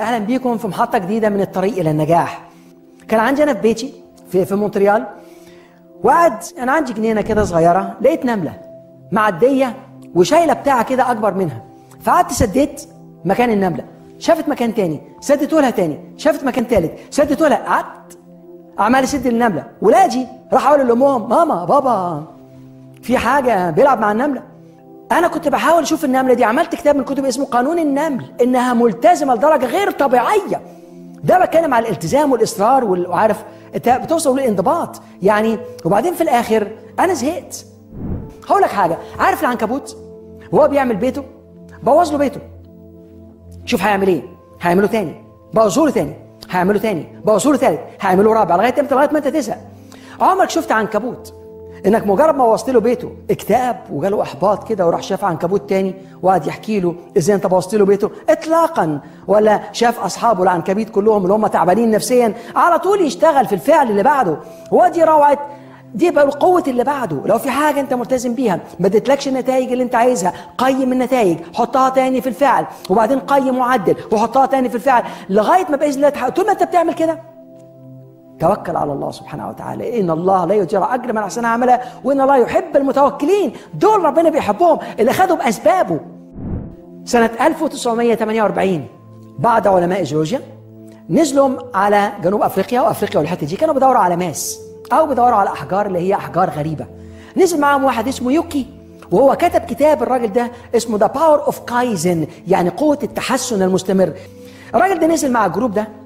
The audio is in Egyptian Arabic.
اهلا بيكم في محطه جديده من الطريق الى النجاح كان عندي انا في بيتي في في مونتريال وقعد انا عندي جنينه كده صغيره لقيت نمله معديه وشايله بتاعه كده اكبر منها فقعدت سديت مكان النمله شافت مكان تاني سدت لها تاني شافت مكان تالت سدت لها قعدت عمال اسد النمله ولادي راح اقول لامهم ماما بابا في حاجه بيلعب مع النمله انا كنت بحاول اشوف النمله دي عملت كتاب من كتب اسمه قانون النمل انها ملتزمه لدرجه غير طبيعيه ده بتكلم على الالتزام والاصرار وال- وعارف انت بتوصل للانضباط يعني وبعدين في الاخر انا زهقت هقول لك حاجه عارف العنكبوت وهو بيعمل بيته بوظ له بيته شوف هيعمل ايه هيعمله تاني بوظه له تاني هيعمله تاني بوظه له تالت هيعمله رابع لغايه امتى لغايه ما انت تزهق عمرك شفت عنكبوت انك مجرد ما وصلت له بيته اكتئاب وجاله احباط كده وراح شاف عنكبوت تاني وقعد يحكي له ازاي انت بوظت له بيته اطلاقا ولا شاف اصحابه العنكبيت كلهم اللي هم تعبانين نفسيا على طول يشتغل في الفعل اللي بعده ودي روعه دي بقى قوة اللي بعده لو في حاجة انت ملتزم بيها ما ادتلكش النتائج اللي انت عايزها قيم النتائج حطها تاني في الفعل وبعدين قيم وعدل وحطها تاني في الفعل لغاية ما بإذن الله تحقق طول ما انت بتعمل كده توكل على الله سبحانه وتعالى ان الله لا يضيع اجر من احسن عملا وان الله يحب المتوكلين دول ربنا بيحبهم اللي خدوا باسبابه سنة 1948 بعض علماء جيولوجيا نزلوا على جنوب افريقيا وافريقيا والحته دي كانوا بيدوروا على ماس او بيدوروا على احجار اللي هي احجار غريبه نزل معاهم واحد اسمه يوكي وهو كتب كتاب الراجل ده اسمه ذا باور اوف كايزن يعني قوه التحسن المستمر الراجل ده نزل مع الجروب ده